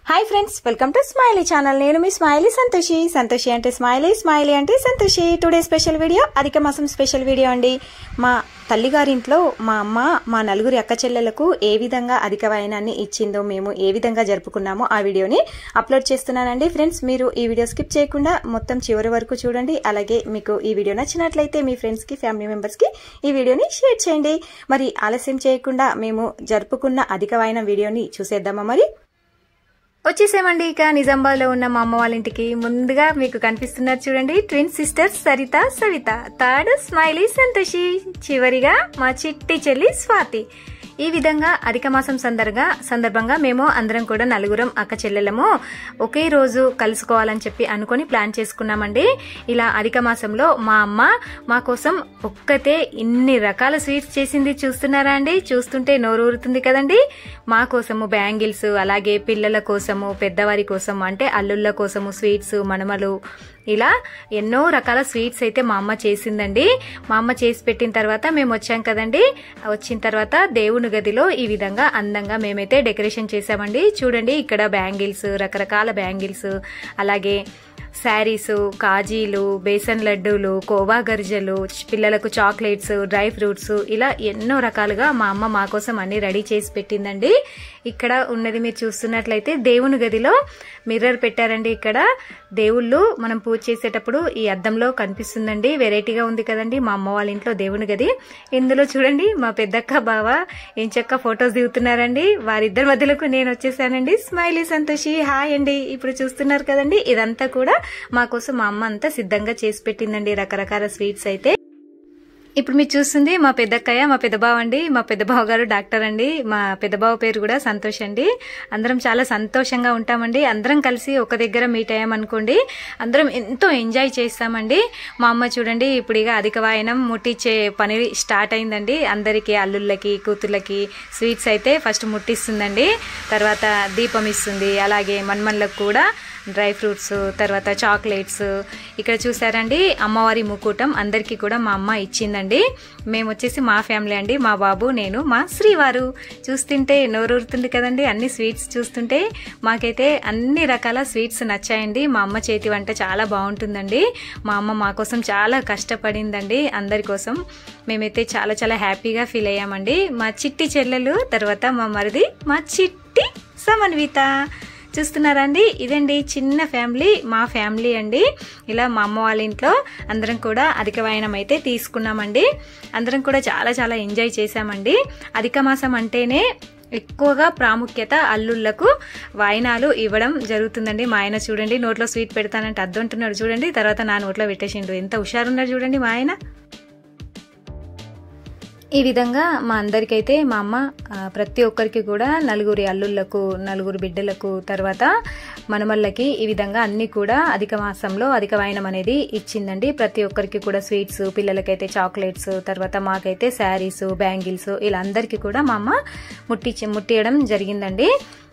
hi friends welcome to Smiley channel నేను మీ smiley Santoshi Santoshi అంటే స్మైలీ స్మైలీ అంటే సంతోషి టుడే స్పెషల్ వీడియో అధిక మాసం స్పెషల్ వీడియో అండి మా తల్లిగారింట్లో మా అమ్మ మా నలుగురి అక్క చెల్లెలకు ఏ విధంగా అధిక వైనాన్ని ఇచ్చిందో మేము ఏ విధంగా జరుపుకున్నామో ఆ వీడియోని అప్లోడ్ చేస్తున్నానండి ఫ్రెండ్స్ మీరు ఈ వీడియో స్కిప్ చేయకుండా మొత్తం చివరి వరకు చూడండి అలాగే మీకు ఈ వీడియో నచ్చినట్లయితే మీ ఫ్రెండ్స్కి ఫ్యామిలీ మెంబర్స్కి ఈ వీడియోని షేర్ చేయండి మరి ఆలస్యం చేయకుండా మేము జరుపుకున్న అధిక వైన వీడియోని చూసేద్దామా మరి వచ్చేసామండి ఇక నిజామాబాద్ లో ఉన్న మా అమ్మ వాళ్ళ ఇంటికి ముందుగా మీకు కనిపిస్తున్నారు చూడండి twin sisters Saritha Savitha third Smiley Santoshi చివరిగా మా చిట్టి చెల్లి స్వాతి ఈ విధంగా అధిక మాసం సందర్భంగా సందర్భంగా మేము అందరం కూడా నలుగురం అక్క చెల్లెలము ఒకే రోజు కలుసుకోవాలని చెప్పి అనుకొని ప్లాన్ చేసుకున్నామండి ఇలా అధిక మాసంలో మా అమ్మ మా కోసం ఒక్కతే ఇన్ని రకాల స్వీట్స్ చేసింది చూస్తున్నారా అండి చూస్తుంటే నోరు ఊరుతుంది కదండి మా కోసము బ్యాంగిల్స్ అలాగే పిల్లల కోసము పెద్దవారి కోసము అంటే అల్లుళ్ళ కోసము స్వీట్స్ మనమలు ఇలా ఎన్నో రకాల స్వీట్స్ అయితే మా అమ్మ చేసిందండి మా అమ్మ చేసి పెట్టిన తర్వాత మేము వచ్చాం కదండి వచ్చిన తర్వాత దేవుని గదిలో ఈ విధంగా అందంగా మేమైతే డెకరేషన్ చేసామండి చూడండి ఇక్కడ బ్యాంగిల్స్ రకరకాల బ్యాంగిల్స్ అలాగే శారీస్ కాజీలు బేసన్ లడ్డూలు కోవా గర్జలు పిల్లలకు చాక్లెట్స్ డ్రై ఫ్రూట్స్ ఇలా ఎన్నో రకాలుగా మా అమ్మ మా కోసం అన్ని రెడీ చేసి పెట్టిందండి ఇక్కడ ఉన్నది మీరు చూస్తున్నట్లయితే దేవుని గదిలో మిర్రర్ పెట్టారండి ఇక్కడ దేవుళ్ళు మనం పూజ చేసేటప్పుడు ఈ అద్దంలో కనిపిస్తుందండి వెరైటీగా ఉంది కదండి మా అమ్మ వాళ్ళ ఇంట్లో దేవుని గది ఇందులో చూడండి మా పెద్దక్క బావ ఏం చక్క ఫొటోస్ దిగుతున్నారండి వారిద్దరి మధ్యలోకి నేను వచ్చేసానండి స్మైలీ సంతోషి హాయ్ అండి ఇప్పుడు చూస్తున్నారు కదండి ఇదంతా కూడా మా కోసం మా అమ్మ అంతా సిద్ధంగా చేసి పెట్టిందండి రకరకాల స్వీట్స్ అయితే ఇప్పుడు మీరు చూస్తుంది మా పెద్దక్కయ్య మా పెద్దబావ అండి మా పెద్దబావ గారు డాక్టర్ అండి మా పెద్దబావ పేరు కూడా సంతోష్ అండి అందరం చాలా సంతోషంగా ఉంటామండి అందరం కలిసి ఒక దగ్గర మీట్ అయ్యామనుకోండి అందరం ఎంతో ఎంజాయ్ చేస్తామండి మా అమ్మ చూడండి ఇప్పుడు ఇక అధిక వాయనం ముట్టించే పని స్టార్ట్ అయిందండి అందరికీ అల్లుళ్ళకి కూతుళ్ళకి స్వీట్స్ అయితే ఫస్ట్ ముట్టిస్తుందండి తర్వాత దీపం ఇస్తుంది అలాగే మన్మన్లకు కూడా డ్రై ఫ్రూట్స్ తర్వాత చాక్లెట్స్ ఇక్కడ చూసారండి అమ్మవారి ముకుటం అందరికీ కూడా మా అమ్మ ఇచ్చిందండి మేము వచ్చేసి మా ఫ్యామిలీ అండి మా బాబు నేను మా శ్రీవారు చూస్తుంటే నోరూరుతుంది కదండి అన్ని స్వీట్స్ చూస్తుంటే మాకైతే అన్ని రకాల స్వీట్స్ నచ్చాయండి మా అమ్మ చేతి వంట చాలా బాగుంటుందండి మా అమ్మ మా కోసం చాలా కష్టపడిందండి అందరి కోసం మేమైతే చాలా చాలా హ్యాపీగా ఫీల్ అయ్యామండి మా చిట్టి చెల్లెలు తర్వాత మా మరిది మా చిట్టి సమన్విత చూస్తున్నారండి ఇదండి చిన్న ఫ్యామిలీ మా ఫ్యామిలీ అండి ఇలా మా అమ్మ వాళ్ళ ఇంట్లో అందరం కూడా అధిక వాయనం అయితే తీసుకున్నామండి అందరం కూడా చాలా చాలా ఎంజాయ్ చేశామండి అధిక మాసం అంటేనే ఎక్కువగా ప్రాముఖ్యత అల్లుళ్లకు వాయినాలు ఇవ్వడం జరుగుతుందండి మా ఆయన చూడండి నోట్లో స్వీట్ పెడతానంటే అద్దంటున్నాడు చూడండి తర్వాత నా నోట్లో పెట్టేసిండు ఎంత హుషారున్నాడు చూడండి మా ఆయన ఈ విధంగా మా అందరికైతే మా అమ్మ ప్రతి ఒక్కరికి కూడా నలుగురి అల్లుళ్లకు నలుగురు బిడ్డలకు తర్వాత మనమల్లకి ఈ విధంగా అన్ని కూడా అధిక మాసంలో అధిక వాయనం అనేది ఇచ్చిందండి ప్రతి ఒక్కరికి కూడా స్వీట్స్ పిల్లలకైతే చాక్లెట్స్ తర్వాత మాకైతే శారీస్ బ్యాంగిల్స్ ఇలా అందరికీ కూడా మా అమ్మ ముట్టి ముట్టియడం జరిగిందండి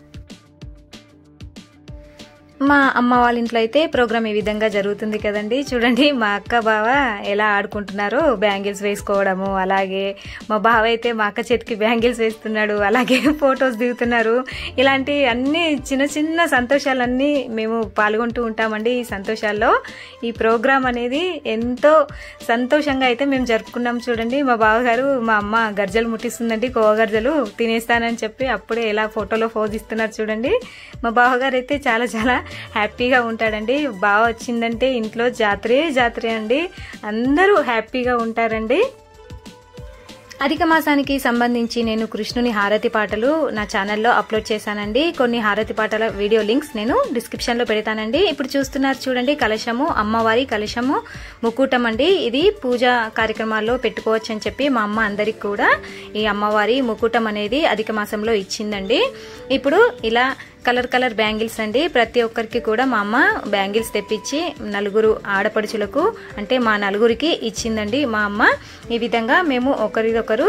మా అమ్మ వాళ్ళ ఇంట్లో అయితే ప్రోగ్రామ్ ఈ విధంగా జరుగుతుంది కదండి చూడండి మా అక్క బావ ఎలా ఆడుకుంటున్నారో బ్యాంగిల్స్ వేసుకోవడము అలాగే మా బావ అయితే మా అక్క చేతికి బ్యాంగిల్స్ వేస్తున్నాడు అలాగే ఫొటోస్ దిగుతున్నారు ఇలాంటి అన్ని చిన్న చిన్న సంతోషాలన్నీ మేము పాల్గొంటూ ఉంటామండి ఈ సంతోషాల్లో ఈ ప్రోగ్రామ్ అనేది ఎంతో సంతోషంగా అయితే మేము జరుపుకున్నాం చూడండి మా బావగారు మా అమ్మ గర్జలు ముట్టిస్తుందండి కోవ గర్జలు తినేస్తానని చెప్పి అప్పుడే ఎలా ఫోటోలో ఫోజ్ ఇస్తున్నారు చూడండి మా బావగారు అయితే చాలా చాలా హ్యాపీగా ఉంటాడండి బాగా వచ్చిందంటే ఇంట్లో జాతరే జాతరే అండి అందరూ హ్యాపీగా ఉంటారండి అధిక మాసానికి సంబంధించి నేను కృష్ణుని హారతి పాటలు నా ఛానల్లో అప్లోడ్ చేశానండి కొన్ని హారతి పాటల వీడియో లింక్స్ నేను డిస్క్రిప్షన్లో పెడతానండి ఇప్పుడు చూస్తున్నారు చూడండి కలశము అమ్మవారి కలశము ముకుటం అండి ఇది పూజా కార్యక్రమాల్లో పెట్టుకోవచ్చు అని చెప్పి మా అమ్మ అందరికి కూడా ఈ అమ్మవారి ముకుటం అనేది అధిక మాసంలో ఇచ్చిందండి ఇప్పుడు ఇలా కలర్ కలర్ బ్యాంగిల్స్ అండి ప్రతి ఒక్కరికి కూడా మా అమ్మ బ్యాంగిల్స్ తెప్పించి నలుగురు ఆడపడుచులకు అంటే మా నలుగురికి ఇచ్చిందండి మా అమ్మ ఈ విధంగా మేము ఒకరిదొకరు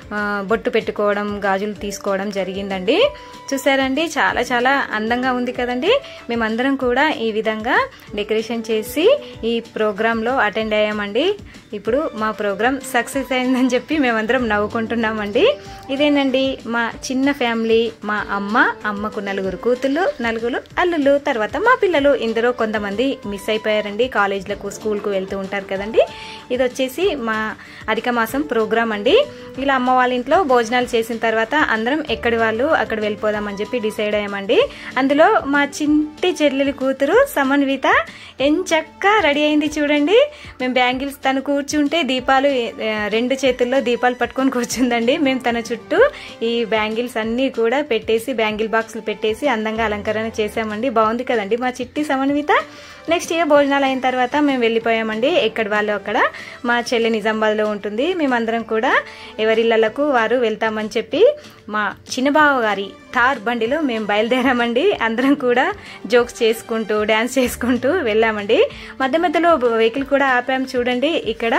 ఆ, బొట్టు పెట్టుకోవడం గాజులు తీసుకోవడం జరిగిందండి చూసారండి చాలా చాలా అందంగా ఉంది కదండి మేమందరం కూడా ఈ విధంగా డెకరేషన్ చేసి ఈ ప్రోగ్రాంలో అటెండ్ అయ్యామండి ఇప్పుడు మా ప్రోగ్రాం సక్సెస్ అయిందని చెప్పి మేమందరం నవ్వుకుంటున్నామండి ఇదేనండి మా చిన్న ఫ్యామిలీ మా అమ్మ అమ్మకు నలుగురు కూతుళ్ళు నలుగురు అల్లుళ్ళు తర్వాత మా పిల్లలు ఇందులో కొంతమంది మిస్ అయిపోయారండి కాలేజ్లకు స్కూల్కు వెళ్తూ ఉంటారు కదండి ఇది వచ్చేసి మా అధిక మాసం ప్రోగ్రామ్ అండి ఇలా అమ్మ వాళ్ళ ఇంట్లో భోజనాలు చేసిన తర్వాత అందరం ఎక్కడి వాళ్ళు అక్కడ వెళ్ళిపోదామని చెప్పి డిసైడ్ అయ్యామండి అందులో మా చింటి చెల్లెలి కూతురు సమన్విత ఎంచక్క రెడీ అయింది చూడండి మేము బ్యాంగిల్స్ తను కూర్చుంటే దీపాలు ఆ, రెండు చేతుల్లో దీపాలు పట్టుకొని కూర్చుందండి మేము తన చుట్టూ ఈ బ్యాంగిల్స్ అన్నీ కూడా పెట్టేసి బ్యాంగిల్ బాక్సులు పెట్టేసి అందంగా అలంకరణ చేసామండి బాగుంది కదండి మా చిట్టి సమన్విత నెక్స్ట్ ఇయర్ భోజనాలు అయిన తర్వాత మేము వెళ్ళిపోయామండి ఎక్కడి వాళ్ళు అక్కడ మా చెల్లి నిజామాబాద్లో ఉంటుంది మేమందరం కూడా ఎవరిళ్ళకు వారు వెళ్తామని చెప్పి మా చిన్నబావ గారి థార్ బండిలో మేము బయలుదేరామండి అందరం కూడా జోక్స్ చేసుకుంటూ డ్యాన్స్ చేసుకుంటూ వెళ్ళామండి మధ్య మధ్యలో వెహికల్ కూడా ఆపాం చూడండి ఇక్కడ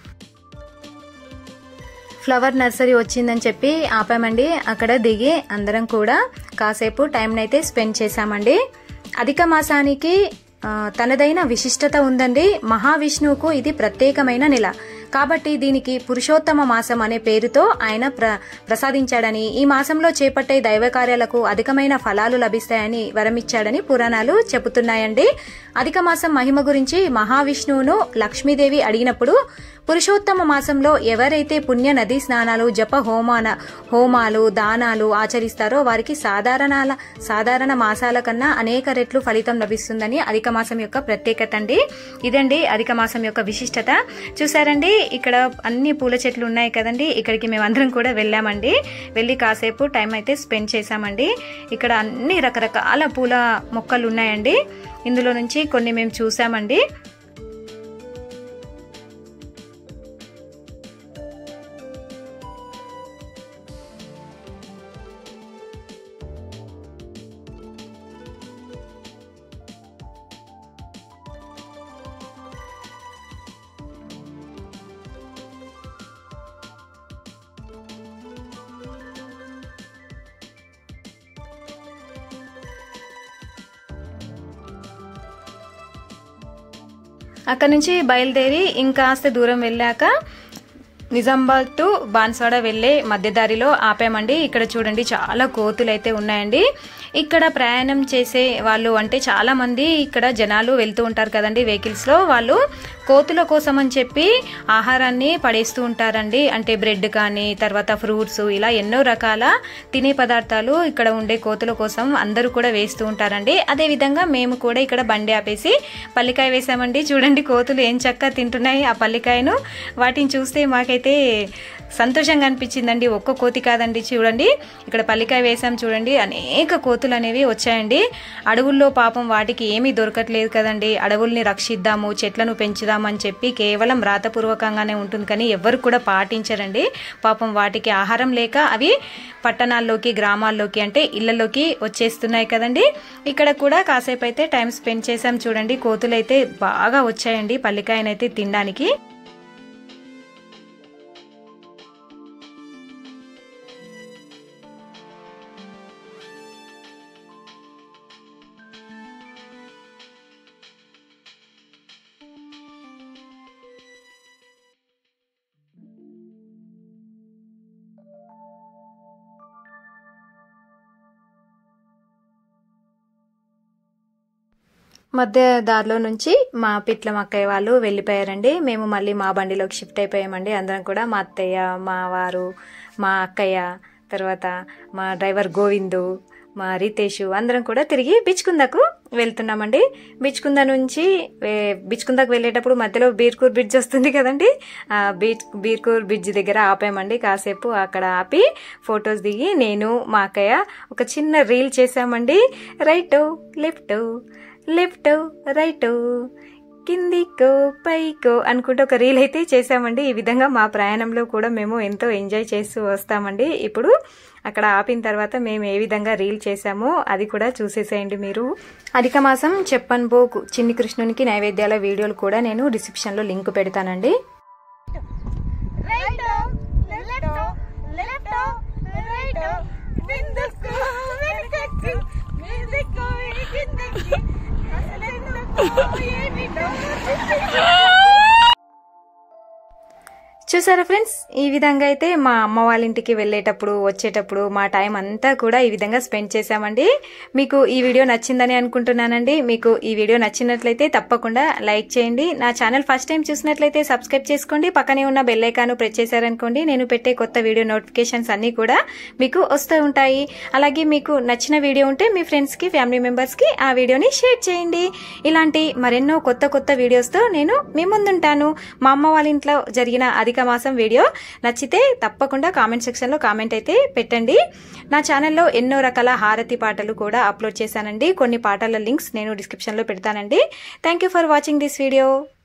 ఫ్లవర్ నర్సరీ వచ్చిందని చెప్పి ఆపామండి అక్కడ దిగి అందరం కూడా కాసేపు టైంనైతే స్పెండ్ చేశామండి అధిక మాసానికి ఆ, తనదైన విశిష్టత ఉందండి మహావిష్ణువుకు ఇది ప్రత్యేకమైన నెల కాబట్టి దీనికి పురుషోత్తమ మాసం అనే పేరుతో ఆయన ప్ర ప్రసాదించాడని ఈ మాసంలో చేపట్టే దైవ కార్యాలకు అధికమైన ఫలాలు లభిస్తాయని వరమిచ్చాడని పురాణాలు చెబుతున్నాయండి అధిక మాసం మహిమ గురించి మహావిష్ణువును లక్ష్మీదేవి అడిగినప్పుడు పురుషోత్తమ మాసంలో ఎవరైతే పుణ్య నదీ స్నానాలు జప హోమాన హోమాలు దానాలు ఆచరిస్తారో వారికి సాధారణాల సాధారణ మాసాల కన్నా అనేక రెట్లు ఫలితం లభిస్తుందని అధిక మాసం యొక్క ప్రత్యేకత అండి ఇదండి అధిక మాసం యొక్క విశిష్టత చూసారండి ఇక్కడ అన్ని పూల చెట్లు ఉన్నాయి కదండి ఇక్కడికి మేమందరం కూడా వెళ్ళామండి వెళ్ళి కాసేపు టైం అయితే స్పెండ్ చేశామండి ఇక్కడ అన్ని రకరకాల పూల మొక్కలు ఉన్నాయండి ఇందులో నుంచి కొన్ని మేము చూసామండి అక్కడ నుంచి బయలుదేరి ఇంకాస్త దూరం వెళ్ళాక నిజామాబాద్ టు బాన్స్వాడ వెళ్ళే మధ్యదారిలో ఆపామండి ఇక్కడ చూడండి చాలా కోతులు అయితే ఉన్నాయండి ఇక్కడ ప్రయాణం చేసే వాళ్ళు అంటే చాలా మంది ఇక్కడ జనాలు వెళ్తూ ఉంటారు కదండి వెహికల్స్ లో వాళ్ళు కోతుల కోసం అని చెప్పి ఆహారాన్ని పడేస్తూ ఉంటారండి అంటే బ్రెడ్ కానీ తర్వాత ఫ్రూట్స్ ఇలా ఎన్నో రకాల తినే పదార్థాలు ఇక్కడ ఉండే కోతుల కోసం అందరూ కూడా వేస్తూ ఉంటారండి అదే విధంగా మేము కూడా ఇక్కడ బండి ఆపేసి పల్లికాయ వేసామండి చూడండి కోతులు ఏం చక్కగా తింటున్నాయి ఆ పల్లికాయను వాటిని చూస్తే మాకైతే సంతోషంగా అనిపించిందండి ఒక్క కోతి కాదండి చూడండి ఇక్కడ పల్లికాయ వేసాం చూడండి అనేక కోతులు అనేవి వచ్చాయండి అడవుల్లో పాపం వాటికి ఏమీ దొరకట్లేదు కదండి అడవుల్ని రక్షిద్దాము చెట్లను పెంచుదామని చెప్పి కేవలం రాతపూర్వకంగానే ఉంటుంది కానీ ఎవరు కూడా పాటించరండి పాపం వాటికి ఆహారం లేక అవి పట్టణాల్లోకి గ్రామాల్లోకి అంటే ఇళ్లలోకి వచ్చేస్తున్నాయి కదండి ఇక్కడ కూడా కాసేపు అయితే టైం స్పెండ్ చేసాం చూడండి కోతులు అయితే బాగా వచ్చాయండి పల్లికాయనైతే తినడానికి మధ్య దారిలో నుంచి మా పిట్ల మక్కయ్య వాళ్ళు వెళ్ళిపోయారండి మేము మళ్ళీ మా బండిలోకి షిఫ్ట్ అయిపోయామండి అందరం కూడా మా అత్తయ్య మా వారు మా అక్కయ్య తర్వాత మా డ్రైవర్ గోవిందు మా రితేష్ అందరం కూడా తిరిగి బిచ్కుందకు వెళ్తున్నామండి బిచ్కుంద నుంచి వే- బిచ్కుందకు వెళ్ళేటప్పుడు మధ్యలో బీర్కూర్ బ్రిడ్జ్ వస్తుంది కదండి ఆ బీచ్ బీర్కూర్ బ్రిడ్జ్ దగ్గర ఆపామండి కాసేపు అక్కడ ఆపి ఫొటోస్ దిగి నేను మా అక్కయ్య ఒక చిన్న రీల్ చేసామండి రైట్ లెఫ్ట్ లెఫ్ట్ రైట్ కిందికో పైకో అనుకుంటూ ఒక రీల్ అయితే చేసామండి ఈ విధంగా మా ప్రయాణంలో కూడా మేము ఎంతో ఎంజాయ్ చేస్తూ వస్తామండి ఇప్పుడు అక్కడ ఆపిన తర్వాత మేము ఏ విధంగా రీల్ చేసామో అది కూడా చూసేసేయండి మీరు అధిక మాసం చెప్పన్ బోకు చిన్ని కృష్ణునికి నైవేద్యాల వీడియోలు కూడా నేను డిస్క్రిప్షన్లో లింక్ పెడతానండి right, left, left, లెఫ్టో రైటో ముందుకు వెనకకి మీదికు కిందకి అసలెందుకు ఏమిటో చూసారా ఫ్రెండ్స్ ఈ విధంగా అయితే మా అమ్మ వాళ్ళ ఇంటికి వెళ్ళేటప్పుడు వచ్చేటప్పుడు మా టైం అంతా కూడా ఈ విధంగా స్పెండ్ చేశామండి మీకు ఈ వీడియో నచ్చిందని అనుకుంటున్నానండి మీకు ఈ వీడియో నచ్చినట్లయితే తప్పకుండా లైక్ చేయండి నా ఛానల్ ఫస్ట్ టైం చూసినట్లయితే సబ్స్క్రైబ్ చేసుకోండి పక్కనే ఉన్న బెల్ ఐకాన్ ప్రెస్ చేశారనుకోండి నేను పెట్టే కొత్త వీడియో నోటిఫికేషన్స్ అన్నీ కూడా మీకు వస్తూ ఉంటాయి అలాగే మీకు నచ్చిన వీడియో ఉంటే మీ ఫ్రెండ్స్కి ఫ్యామిలీ మెంబర్స్కి ఆ వీడియోని షేర్ చేయండి ఇలాంటి మరెన్నో కొత్త కొత్త వీడియోస్తో నేను మీ ముందుంటాను మా అమ్మ వాళ్ళ ఇంట్లో జరిగిన అధిక మాసం వీడియో నచ్చితే తప్పకుండా కామెంట్ సెక్షన్లో కామెంట్ అయితే పెట్టండి నా ఛానల్లో ఎన్నో రకాల హారతి పాటలు కూడా అప్లోడ్ చేశానండి కొన్ని పాటల లింక్స్ నేను డిస్క్రిప్షన్లో పెడతానండి thank you for watching this video